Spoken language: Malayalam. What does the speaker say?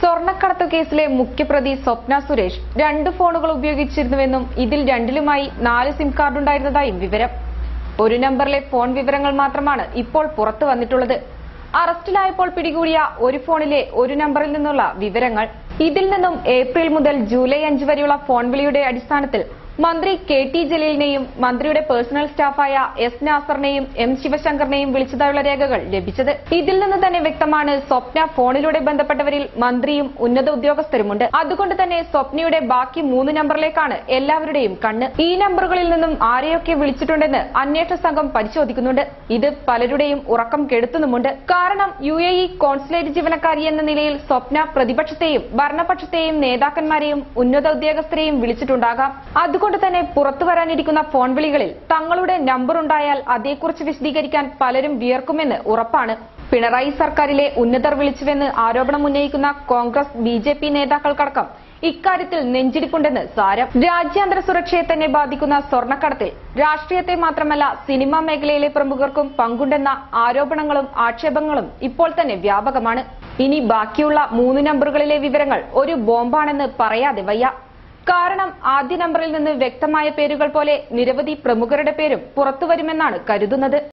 സ്വർണ്ണക്കടത്ത് കേസിലെ മുഖ്യപ്രതി സ്വപ്ന സുരേഷ് രണ്ട് ഫോണുകൾ ഉപയോഗിച്ചിരുന്നുവെന്നും ഇതിൽ രണ്ടിലുമായി നാല് സിം കാർഡ് ഉണ്ടായിരുന്നതായും വിവരം ഒരു നമ്പറിലെ ഫോൺ വിവരങ്ങൾ മാത്രമാണ് ഇപ്പോൾ പുറത്തു വന്നിട്ടുള്ളത് അറസ്റ്റിലായപ്പോൾ പിടികൂടിയ ഒരു ഫോണിലെ ഒരു നമ്പറിൽ നിന്നുള്ള വിവരങ്ങൾ ഇതിൽ നിന്നും ഏപ്രിൽ മുതൽ ജൂലൈ അഞ്ച് വരെയുള്ള ഫോൺ വിളിയുടെ അടിസ്ഥാനത്തിൽ മന്ത്രി കെ ടി ജലീലിനെയും മന്ത്രിയുടെ പേഴ്സണൽ സ്റ്റാഫായ എസ് നാസറിനെയും എം ശിവശങ്കറിനെയും വിളിച്ചതായുള്ള രേഖകൾ ലഭിച്ചത് ഇതിൽ നിന്ന് തന്നെ വ്യക്തമാണ് സ്വപ്ന ഫോണിലൂടെ ബന്ധപ്പെട്ടവരിൽ മന്ത്രിയും ഉന്നത ഉദ്യോഗസ്ഥരുമുണ്ട് അതുകൊണ്ട് തന്നെ സ്വപ്നയുടെ ബാക്കി മൂന്ന് നമ്പറിലേക്കാണ് എല്ലാവരുടെയും കണ്ണ് ഈ നമ്പറുകളിൽ നിന്നും ആരെയൊക്കെ വിളിച്ചിട്ടുണ്ടെന്ന് അന്വേഷണ സംഘം പരിശോധിക്കുന്നുണ്ട് ഇത് പലരുടെയും ഉറക്കം കെടുത്തുന്നുമുണ്ട് കാരണം യു എ ഇ കോൺസുലേറ്റ് ജീവനക്കാരി എന്ന നിലയിൽ സ്വപ്ന പ്രതിപക്ഷത്തെയും ഭരണപക്ഷത്തെയും നേതാക്കന്മാരെയും ഉന്നത ഉദ്യോഗസ്ഥരെയും വിളിച്ചിട്ടുണ്ടാകാം അതുകൊണ്ട് തന്നെ പുറത്തു വരാനിരിക്കുന്ന ഫോൺ വിളികളിൽ തങ്ങളുടെ നമ്പർ ഉണ്ടായാൽ അതേക്കുറിച്ച് വിശദീകരിക്കാൻ പലരും വിയർക്കുമെന്ന് ഉറപ്പാണ് പിണറായി സർക്കാരിലെ ഉന്നതർ വിളിച്ചുവെന്ന് ആരോപണം ഉന്നയിക്കുന്ന കോൺഗ്രസ് ബി ജെ പി നേതാക്കൾക്കടക്കം ഇക്കാര്യത്തിൽ നെഞ്ചിടിപ്പുണ്ടെന്ന് സാരം രാജ്യാന്തര സുരക്ഷയെ തന്നെ ബാധിക്കുന്ന സ്വർണ്ണക്കടത്തിൽ രാഷ്ട്രീയത്തെ മാത്രമല്ല സിനിമാ മേഖലയിലെ പ്രമുഖർക്കും പങ്കുണ്ടെന്ന ആരോപണങ്ങളും ആക്ഷേപങ്ങളും ഇപ്പോൾ തന്നെ വ്യാപകമാണ് ഇനി ബാക്കിയുള്ള മൂന്ന് നമ്പറുകളിലെ വിവരങ്ങൾ ഒരു ബോംബാണെന്ന് പറയാതെ വയ്യ കാരണം ആദ്യ നമ്പറിൽ നിന്ന് വ്യക്തമായ പേരുകൾ പോലെ നിരവധി പ്രമുഖരുടെ പേരും പുറത്തുവരുമെന്നാണ് കരുതുന്നത്